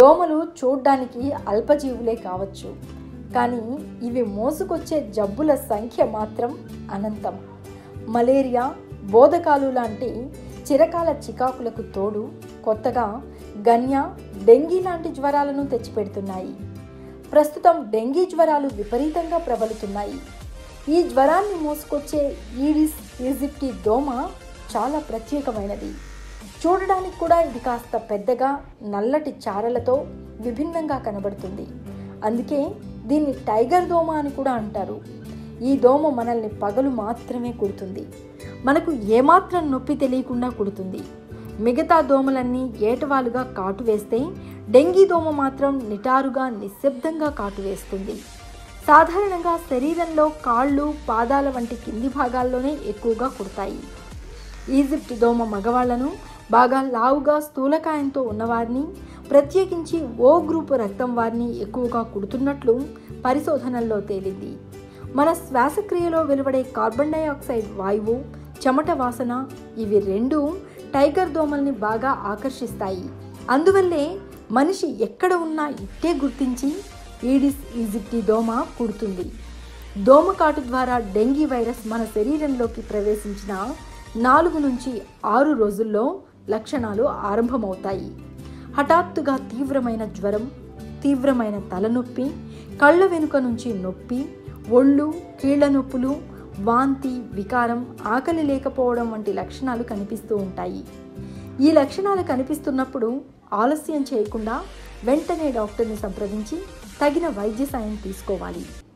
దోమలు చూడ్డానికి అల్పజీవులే కావచ్చు కానీ ఇవి మోసుకొచ్చే జబ్బుల సంఖ్య మాత్రం అనంతం మలేరియా బోధకాలు లాంటి చిరకాల చికాకులకు తోడు కొత్తగా గన్య డెంగీ లాంటి జ్వరాలను తెచ్చిపెడుతున్నాయి ప్రస్తుతం డెంగీ జ్వరాలు విపరీతంగా ప్రబలుతున్నాయి ఈ జ్వరాన్ని మోసుకొచ్చే ఈడిస్ ఈజిప్టి దోమ చాలా ప్రత్యేకమైనది చూడడానికి కూడా ఇది కాస్త పెద్దగా నల్లటి చారలతో విభిన్నంగా కనబడుతుంది అందుకే దీన్ని టైగర్ దోమ అని కూడా అంటారు ఈ దోమ మనల్ని పగలు మాత్రమే కుడుతుంది మనకు ఏమాత్రం నొప్పి తెలియకుండా కుడుతుంది మిగతా దోమలన్నీ ఏటవాలుగా కాటు వేస్తే డెంగీ దోమ మాత్రం నిటారుగా నిశ్శబ్దంగా కాటు వేస్తుంది సాధారణంగా శరీరంలో కాళ్ళు పాదాల వంటి కింది భాగాల్లోనే ఎక్కువగా కుడతాయి ఈజిప్ట్ దోమ మగవాళ్లను బాగా లావుగా స్థూలకాయంతో ఉన్నవారిని ప్రత్యేకించి ఓ గ్రూపు రక్తం వారిని ఎక్కువగా కుడుతున్నట్లు పరిశోధనల్లో తేలింది మన శ్వాసక్రియలో వెలువడే కార్బన్ డైఆక్సైడ్ వాయువు చెమట వాసన ఇవి రెండు టైగర్ దోమల్ని బాగా ఆకర్షిస్తాయి అందువల్లే మనిషి ఎక్కడ ఉన్నా ఇట్టే గుర్తించి ఈడిస్ ఈజిప్టి దోమ కుడుతుంది దోమకాటు ద్వారా డెంగీ వైరస్ మన శరీరంలోకి ప్రవేశించిన నాలుగు నుంచి ఆరు రోజుల్లో లక్షణాలు ఆరంభమవుతాయి హఠాత్తుగా తీవ్రమైన జ్వరం తీవ్రమైన తలనొప్పి కళ్ళ వెనుక నుంచి నొప్పి ఒళ్ళు కీళ్ల నొప్పులు వాంతి వికారం ఆకలి లేకపోవడం వంటి లక్షణాలు కనిపిస్తూ ఉంటాయి ఈ లక్షణాలు కనిపిస్తున్నప్పుడు ఆలస్యం చేయకుండా వెంటనే డాక్టర్ని సంప్రదించి తగిన వైద్య సాయం తీసుకోవాలి